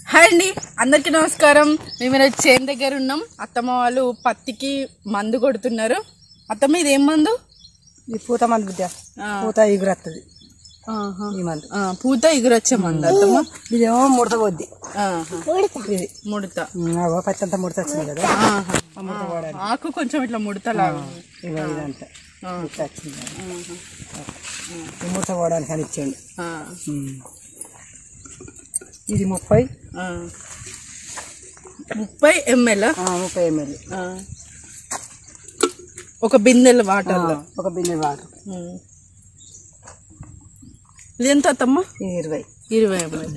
Hi అండి అందరికీ నమస్కారం మేము ఈరోజు చేను దగ్గర ఉన్నాం అత్తమ్మ వాళ్ళు పత్తికి మందు కొడుతున్నారు అత్తమ్మ ఇది ఏం మందు ఈ పూత మంది బిడ్డ ఆ. పూత ఎగురత్తది ఈ మందు ఆ, పూత ఎగురొచ్చే మందు అత్తమ్మ ఇదేమో ముడత పోద్ది ఆహా. ఇది ముడత అగో పచ్చంతా ముడత వచ్చింది కదా ఆహా. ఆ, ఆకు కొంచెం ఇట్లా ముడతలాగా ఉంది. ఇగో ఇదంతా ఆ. ఇట్లా వచ్చింది ఈ ముడత పోవడానికి అని ఇచ్చేయండి ఆ, ఇది ముప్పై ఆ. ముప్పై ఎంఎల్ ఆ, ముప్పై ఎంఎల్ ఒక బిందెల వాటర్ ఒక బిన్నె వాటర్ ఇది ఎంత అత్తమ్మ ఇది ఇరవై ఇరవై ఎంఎల్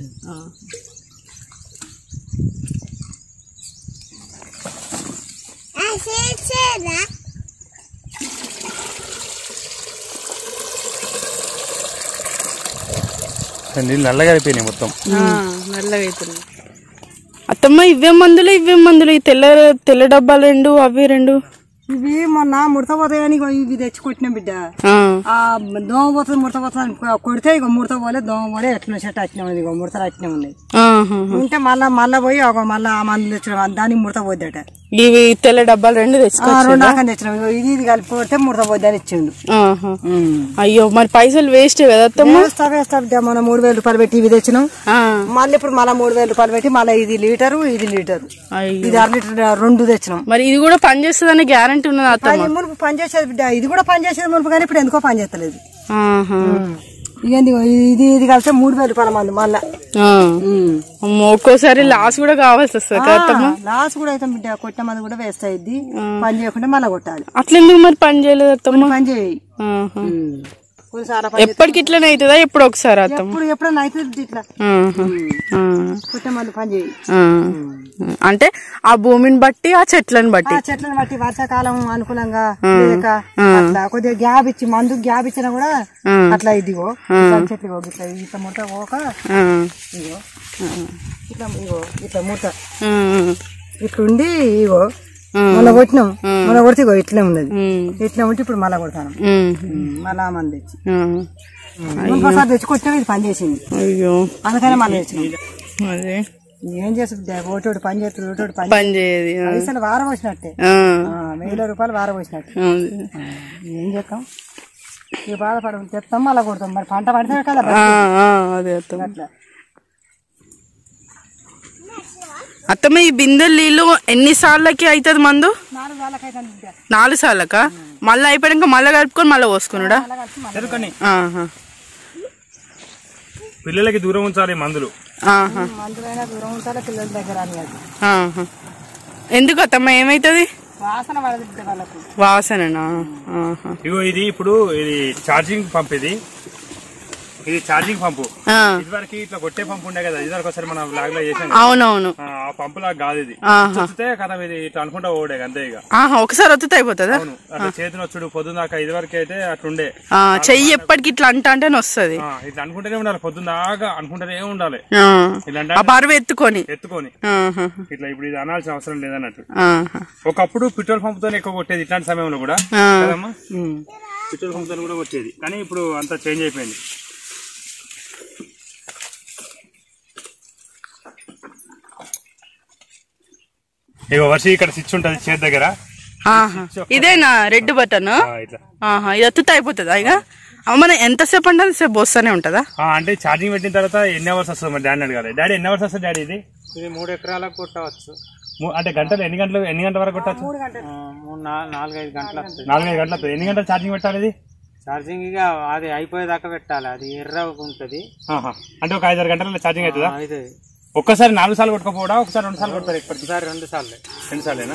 నీళ్ళు నల్లగా అయిపోయినాయి మొత్తం నల్లగా అవుతుంది అత్తమ్మ ఇవే మందులు ఇవే మందులు ఈ తెల్ల తెల్ల డబ్బాలు రెండు అవి రెండు ఇవి మొన్న ముడత పోతాయని ఇగో ఇవి తెచ్చి కొట్టినాం బిడ్డ ఆ, ఆ దోమ పోతుంది ముడత పోతుంది అని కొ- కొడితే ఇక ముడత పోలే దోమ పోలే ఎట్లా చెట్టు వచ్చినా ఉంది ఇగో ముడతలు వచ్చినా ఉన్నాయి ఆహా. ఉంటే మళ్ళా మళ్ళా పోయి ఒక మళ్ళా ఆ మందులు తెచ్చిన దానికి ముడత పోద్దట ఇవి తెల్ల డబ్బాలు రెండు తెచ్చుకో ఆ, రెండు రకం తెచ్చినాం ఇగో ఇది ఇది కలిపి కొడితే ముడత పోద్ది అని ఇచ్చిండు ఆహా. అయ్యో మరి పైసలు వేస్ట్ కదా అత్తమ్మ వేస్తా వేస్తా బిడ్డ మనం మూడు వేల రూపాయలు పెట్టి ఇవి తెచ్చినాం ఆ, మళ్ళీ ఇప్పుడు మళ్ళీ మూడు వేల రూపాయలు పెట్టి మళ్ళీ ఇది లీటరు ఇది లీటరు అయ్యో ఇది అర లీటర్ రెండు తెచ్చినాం మరి ఇది కూడా పని చేస్తుందని గ్యారంటీ ఉన్నది అత్తమ్మ అది మునుపు పని చేసేది బిడ్డ ఇది కూడా పని చేసేది మునుపు కానీ ఇప్పుడు ఎందుకో పని చేస్తలేదు ఆహా. ఇదేంది ఇగో ఇది ఇది కలిస్తే మూడు వేల రూపాయల మంది మళ్ళా ఆ. అమ్మో, ఒక్కోసారి లాస్ కూడా కావాల్సి వస్తుంది కదా అత్తమ్మ లాస్ కూడా అయితే బిడ్డ కొట్టిన మంది కూడా వేస్ట్ అయ్యిద్ది పని చేయకుండా మళ్ళీ కొట్టాలి అట్లెందుకు మరి పని చేయలేదు అత్తమ్మ పని చేయి ఆహా. కొన్నిసార్లు పని ఎప్పటికి ఇట్లనే అవుతుందా ఎప్పుడు ఒకసారి అత్తమ్మ ఇప్పుడు ఎప్పుడైనా అవుతుంది ఇట్లా ఆహా. ఆ. కొట్టిన మంది పని చేయి ఆ. అంటే ఆ భూమిని బట్టి ఆ చెట్లను బట్టి ఆ చెట్లను బట్టి వర్షాకాలం అనుకూలంగా లేక అట్లా కొద్దిగా గ్యాప్ ఇచ్చి మందు గ్యాప్ ఇచ్చినా కూడా అట్లా ఇదిగో ఇట్లా చెట్లు ఇగో ఇట్లా ఇట్లా ముట్ట పోక ఆ. ఇగో ఇట్లా ఇగో ఇట్లా ముట్ట ఆ. ఇట్లుండి ఇగో మొన్న కొట్టినాం మొన్న కొడితే ఇగో ఇట్లే ఉన్నది ఉమ్. ఇట్లా ఉంటే ఇప్పుడు మళ్ళా కొడతాను ఉమ్. మళ్ళా మంది తెచ్చి ఆ. ఇంకోసారి తెచ్చి కొట్టినా ఇది పని చేసింది అయ్యో అందుకనే మళ్ళీ తెచ్చినాం అదే ఏం చేస్తుంది ఓటోడు పని చేస్తుంది ఓటోడు పని పని చేయదు ఆ. పైసలు వారం వచ్చినట్టే ఆ. ఆ, వేల రూపాయలు వారం వచ్చినట్టు అదే. ఏం చేస్తాం ఇక బాధపడ తెస్తాం మళ్ళీ కొడతాం మరి పంట పడితే కదా ఆ, ఆ, అదే అత్తమ్మ అట్లా అత్తమ్మ ఈ బిందెల నీళ్ళు ఎన్ని సార్లకి అవుతుంది మందు నాలుగు వాళ్ళకైతే బిడ్డ నాలుగు సార్లక మళ్ళీ అయిపోయాక మళ్ళీ కలుపుకొని మళ్ళీ పోసుకున్నాడా చెరుకని ఆహా. పిల్లలకి దూరం ఉంచాలి మందులు ఆహా. మందులైనా దూరం ఉంటారా పిల్లల దగ్గర అని అది ఆహా. ఎందుకు అత్తమ్మ ఏమైతుంది వాసన పడదు బిడ్డ వాళ్ళకు వాసననా ఆహా. ఇగో ఇది ఇప్పుడు ఇది ఛార్జింగ్ పంప్ ఇది ఇది ఛార్జింగ్ పంపు ఆ, ఇదివరకు ఇట్లా కొట్టే పంపు ఉండే కదా ఇదివరకు ఒకసారి మనం బ్లాగ్ లో చేసాం కదా. అవునవును ఆ, ఆ పంపు లాగా కాదు ఇది ఆహా. చుచ్చితే కదా ఇది ఇట్లా అనుకుంటా ఓడే అంతే ఇక ఆహా ఒకసారి వత్తుత అయిపోతుందా అవును అట్లా చేతిని వచ్చుడు పొద్దున్న దాకా ఇదివరకు అయితే అట్లుండే ఆ, చెయ్యి ఎప్పటికి ఇట్లా అంట అంటేనే వస్తుంది ఆ, ఇట్లా అనుకుంటూనే ఉండాలి పొద్దున్న దాకా అనుకుంటూనే ఉండాలి ఆ. ఇట్లా ఆ బరువు ఎత్తుకొని ఎత్తుకొని ఆహా. ఇట్లా ఇప్పుడు ఇది అనాల్సిన అవసరం లేదన్నట్టు ఆహా. ఒకప్పుడు పెట్రోల్ పంపుతో ఎక్కువ కొట్టేది ఇట్లాంటి సమయంలో కూడా ఆ. కదమ్మా పెట్రోల్ పంపుతో కూడా కొట్టేది కానీ ఇప్పుడు అంతా చేంజ్ అయిపోయింది ఇగో వర్షి ఇక్కడ స్విచ్ ఉంటది చేతి దగ్గర ఆహా. ఇదేనా రెడ్ బటన్ ఆ, ఇట్లా ఆహా ఇది ఎత్తుత అయిపోతుందా ఇక అమ్మ మనం ఎంతసేపు అంటే అంతసేపు వస్తూనే ఉంటుందా ఆ, అంటే ఛార్జింగ్ పెట్టిన తర్వాత ఎన్ని అవర్స్ వస్తుంది మరి డాడీ అడగాలి డాడీ ఎన్ని అవర్స్ వస్తుంది డాడీ ఇది ఇది మూడు ఎకరాలకు కొట్టవచ్చు ము- అంటే గంటలు ఎన్ని గంటలు ఎన్ని గంటల వరకు కొట్టచ్చు ఆ, మూడు నా- నాలుగైదు గంటలు వస్తుంది నాలుగైదు గంటలు వస్తుంది. ఎన్ని గంటలు ఛార్జింగ్ పెట్టాలి ఇది ఛార్జింగ్ ఇక అది అయిపోయేదాకా పెట్టాలి అది ఎర్ర ఉంటది ఆహా. అంటే ఒక ఐదారు గంటల ఛార్జింగ్ అవుతుందా అయితే ఒక్కసారి నాలుగు సార్లు కొట్టుకోపోవడా ఒకసారి రెండు సార్లు కొడతారు ఇప్పటికి ఒకసారి రెండు సార్లు రెండు సార్లేనా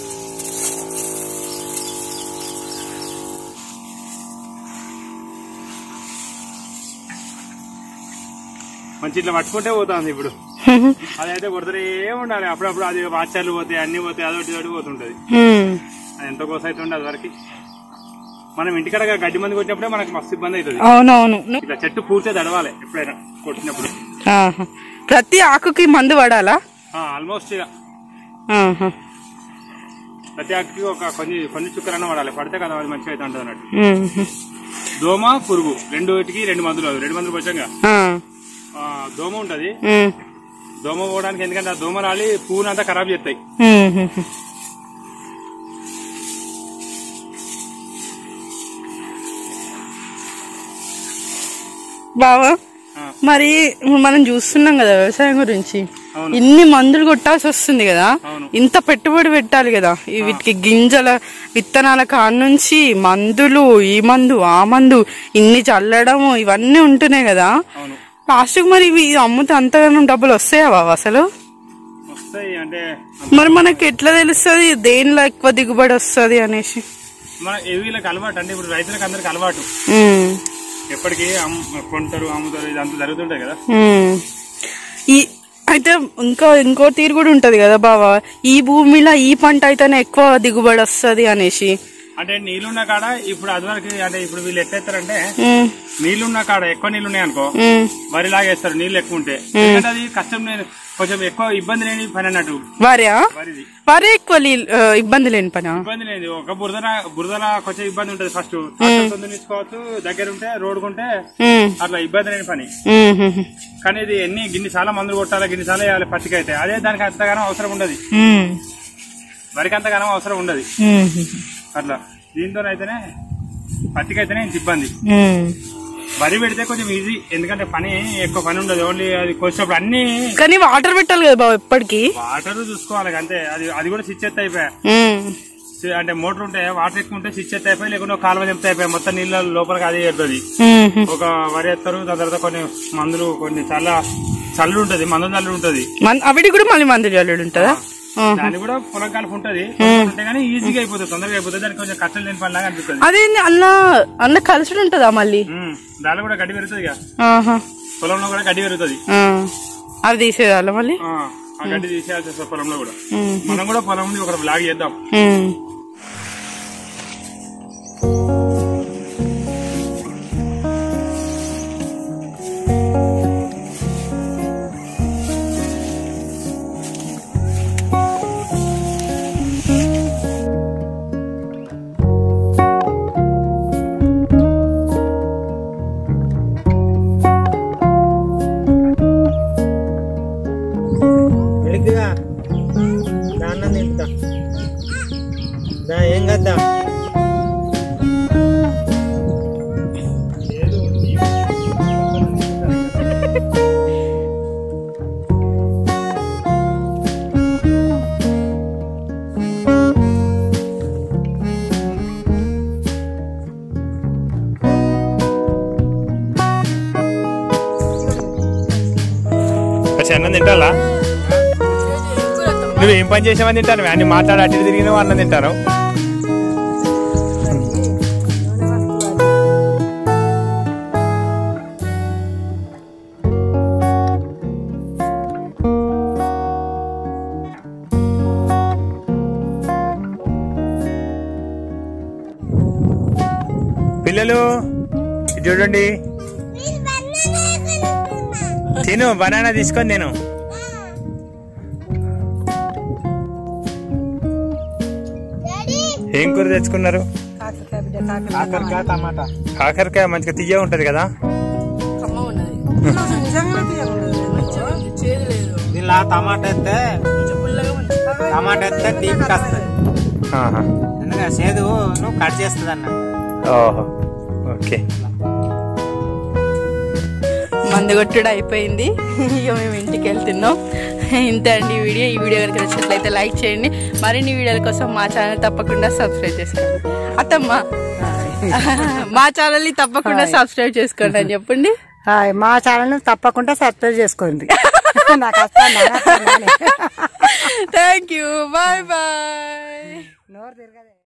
మంచి ఇట్లా పట్టుకుంటే పోతుంది ఇప్పుడు అదైతే కొడతారే ఉండాలి అప్పుడప్పుడు అది వాచ్యాలు పోతాయి అన్ని పోతాయి అదొకటి ఇదొకటి పోతుంటది హ్మ్. అది ఎంత కోస అవుతుంది అది వరకు మనం ఇంటికాడ గడ్డి మంది కొట్టినప్పుడే మనకు మస్తు ఇబ్బంది అవుతుంది అవునవును ఇట్లా చెట్టు పూర్తిగా తడవాలి ఎప్పుడైనా కొట్టినప్పుడు ఆహా. ప్రతి ఆకుకి మందు పడాలా ఆల్మోస్ట్ ఇక ఆహా. ప్రతి ఆకుకి ఒక కొన్ని కొన్ని చుక్కలన్నా పడాలి పడితే కదా అది మంచిగా అయితే ఉంటుంది అన్నట్టు హ్మ్. దోమ పురుగు రెండుటికి రెండు మందులు అవి రెండు మందులు వచ్చాక ఆ. దోమ ఉంటది హ్మ్. దోమ పోవడానికి ఎందుకంటే ఆ దోమ రాలి పువ్వును అంతా ఖరాబ్ చేస్తాయి బావా ఆ. మరి మనం చూస్తున్నాం కదా వ్యవసాయం గురించి అవును. ఇన్ని మందులు కొట్టాల్సి వస్తుంది కదా అవును. ఇంత పెట్టుబడి పెట్టాలి కదా ఈ వీటికి గింజల విత్తనాల కాడ నుంచి మందులు ఈ మందు ఆ మందు ఇన్ని చల్లడము ఇవన్నీ ఉంటున్నాయి కదా అవును లాస్ట్ మరి ఇవి అమ్ముతే అంతగానం డబ్బులు వస్తాయా బావ అసలు వస్తాయి అంటే మరి మనకి ఎట్లా తెలుస్తుంది దేనిలో ఎక్కువ దిగుబడి వస్తుంది అనేసి మన వీళ్ళకి అలవాటు అంటే ఇప్పుడు రైతులకు అందరికి అలవాటు ఉమ్. ఎప్పటికీ అమ్ము- కొంటారు అమ్ముతారు ఇదంతా జరుగుతుంటాయి కదా ఉమ్. ఈ అయితే ఇంకా ఇంకో తీరు కూడా ఉంటది కదా బావా ఈ భూమిలో ఈ పంట అయితేనే ఎక్కువ దిగుబడి వస్తది అనేసి అంటే నీళ్లున్న కాడ ఇప్పుడు అదివరకు అంటే ఇప్పుడు వీళ్ళు ఎట్టేస్తారంటే ఉమ్, నీళ్లున్న కాడ ఎక్కువ నీళ్లు ఉన్నాయి అనుకో ఉమ్. వరి లాగేస్తారు నీళ్లు ఎక్కువ ఉంటే ఎందుకంటే అది కష్టం లేని కొంచెం ఎక్కువ ఇబ్బంది లేని పని అన్నట్టు వరా వరిది వరే ఎక్కువ లీ- ఆ, ఇబ్బంది లేని పనా ఇబ్బంది లేదు ఒక బురద బురదల కొంచెం ఇబ్బంది ఉంటుంది ఫస్ట్ తీసుకోవచ్చు దగ్గర ఉంటే రోడ్డుకుంటే ఉమ్, అట్లా ఇబ్బంది లేని పని ఉమ్, ఉమ్, కానీ ఇది ఎన్ని గిన్ని చాలా మందులు కొట్టాలి గిన్ని చాలా వేయాలి పత్తికి అయితే అదే దానికి అంతగానో అవసరం ఉండదు ఉమ్, వరికి అంతగానో అవసరం ఉండదు ఉమ్, అట్లా దీంతో అయితేనే పత్తికి అయితేనే ఇంత ఇబ్బంది ఉమ్. వరి పెడితే కొంచెం ఈజీ ఎందుకంటే పని ఎక్కువ పని ఉండదు ఓన్లీ అది కోసినప్పుడు అన్ని కానీ వాటర్ పెట్టాలి కదా బావ ఎప్పటికి వాటర్ చూసుకోవాలి అంతే అది అది కూడా స్విచ్ ఎత్తి అయిపోయా ఉమ్, సి- అంటే మోటార్ ఉంటే వాటర్ ఎక్కువ ఉంటే స్విచ్ ఎత్తి అయిపోయి లేకుంటే ఒక కాలువ చెప్తే అయిపోయి మొత్తం నీళ్ళ లోపలికి అది చేరుతుంది ఉమ్, ఉమ్. ఒక వరి ఎత్తారు దాని తర్వాత కొన్ని మందులు కొన్ని చాలా చల్లు ఉంటది మందు చల్లు ఉంటది మన- అవిటి కూడా మళ్ళీ మందులు జల్లుడు ఉంటుందా ఉమ్. దాన్ని కూడా పొలం కాలుపు ఉంటది ఉంటే కానీ ఈజీగా అయిపోతుంది తొందరగా అయిపోతుంది దానికి కొంచెం కష్టం లేని పని లాగా అనిపిస్తుంది అదే అలా అన్న కలిసి ఉంటుందా మళ్ళీ ఉమ్, దానిలో కూడా గడ్డి పెరుగుతుంది ఇక ఆహా పొలంలో కూడా గడ్డి పెరుగుతుంది ఆ. అది తీసేయాలా మళ్ళీ ఆ, ఆ గడ్డి తీసేయాల్సి వస్తుంది పొలంలో కూడా ఉమ్. మనం కూడా పొలం నుండి ఒక బ్లాగ్ చేద్దాం ఉమ్. వెళుతుగా దాన్నం తింటా దా ఏం కదా వచ్చి అన్నం తింటాలా నువ్వు ఏం పని చేసావని తింటాను అన్ని మాట్లాడి అటు ఇటు తిరిగినావు అన్నం తింటాను పిల్లలు ఇది చూడండి తిను బనానా తీసుకొని నేను ఏం కూర తెచ్చుకున్నారు కాకరకాయ బిడ్డ కాకరకాయ కాకరకాయ టమాటా కాకరకాయ మంచిగా తీయ ఉంటది కదా కమ్మ ఉన్నది నిజంగానే తీయకూడదు. మంచిగా ఉంది, చేదు లేదు దీనిలో టమాటా ఎత్తే కొంచెం పుల్లగా ఉంది టమాటా ఎత్తే తీపి వస్తుంది ఆహా. ఎందుకంటే సేదు నువ్వు కట్ చేస్తుంది అన్న ఓహో ఓకే మందు కొట్టుడు అయిపోయింది ఇక మేము ఇంటికి వెళ్తున్నాం ఇంతే అండి ఈ వీడియో ఈ వీడియో కనుక నచ్చినట్లయితే లైక్ చేయండి మరిన్ని వీడియోల కోసం మా ఛానల్ తప్పకుండా సబ్స్క్రైబ్ చేసుకోండి అత్తమ్మ మా ఛానల్ని తప్పకుండా సబ్స్క్రైబ్ చేసుకోండి అని చెప్పండి హాయ్ మా ఛానల్ తప్పకుండా సబ్స్క్రైబ్ చేసుకోండి నాకు వస్తాను థ్యాంక్ యూ బాయ్ బాయ్ నోరు తిరగదు